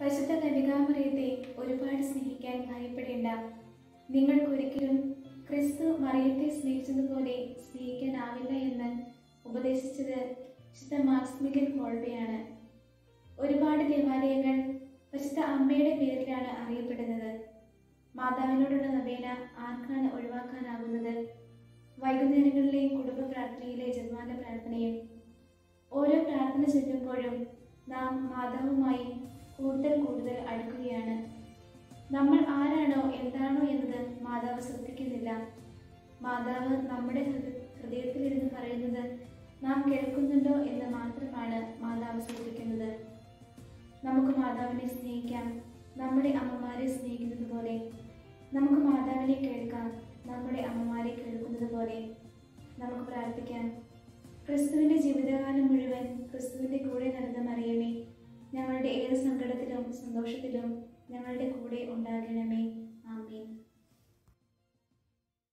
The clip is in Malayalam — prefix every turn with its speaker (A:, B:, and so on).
A: പരിശുദ്ധ കന്യകാമറിയത്തെ ഒരുപാട് സ്നേഹിക്കാൻ ഭയപ്പെടേണ്ട നിങ്ങൾക്കൊരിക്കലും ക്രിസ്തു മറിയത്തെ സ്നേഹിച്ചതുപോലെ സ്നേഹിക്കാനാവില്ല എന്ന് ഉപദേശിച്ചത് വിശുദ്ധ മാക്സ്മികൻ കോൾബയാണ് ഒരുപാട് ദേവാലയങ്ങൾ പരിശുദ്ധ അമ്മയുടെ പേരിലാണ് അറിയപ്പെടുന്നത് മാതാവിനോടുള്ള നവേന ആർക്കാണ് ഒഴിവാക്കാനാകുന്നത് വൈകുന്നേരങ്ങളിലെ കുടുംബ പ്രാർത്ഥനയിലെ ജന്മാല പ്രാർത്ഥനയും ഓരോ പ്രാർത്ഥന ചൊല്ലുമ്പോഴും നാം മാതാവുമായി കൂടുതൽ കൂടുതൽ അടുക്കുകയാണ് നമ്മൾ ആരാണോ എന്താണോ എന്നത് മാതാവ് ശ്രദ്ധിക്കുന്നില്ല മാതാവ് നമ്മുടെ ഹൃദ- ഹൃദയത്തിലിരുന്ന് പറയുന്നത് നാം കേൾക്കുന്നുണ്ടോ എന്ന് മാത്രമാണ് മാതാവ് ശ്രദ്ധിക്കുന്നത് നമുക്ക് മാതാവിനെ സ്നേഹിക്കാം നമ്മുടെ അമ്മമാരെ സ്നേഹിക്കുന്നത് പോലെ നമുക്ക് മാതാവിനെ കേൾക്കാം നമ്മുടെ അമ്മമാരെ കേൾക്കുന്നത് പോലെ നമുക്ക് പ്രാർത്ഥിക്കാം ക്രിസ്തുവിൻ്റെ ജീവിതകാലം മുഴുവൻ ക്രിസ്തുവിൻ്റെ കൂടെ നടന്ന മറിയമേ ഞങ്ങളുടെ ഏത് സങ്കടത്തിലും സന്തോഷത്തിലും ഞങ്ങളുടെ കൂടെ ഉണ്ടാകണമേ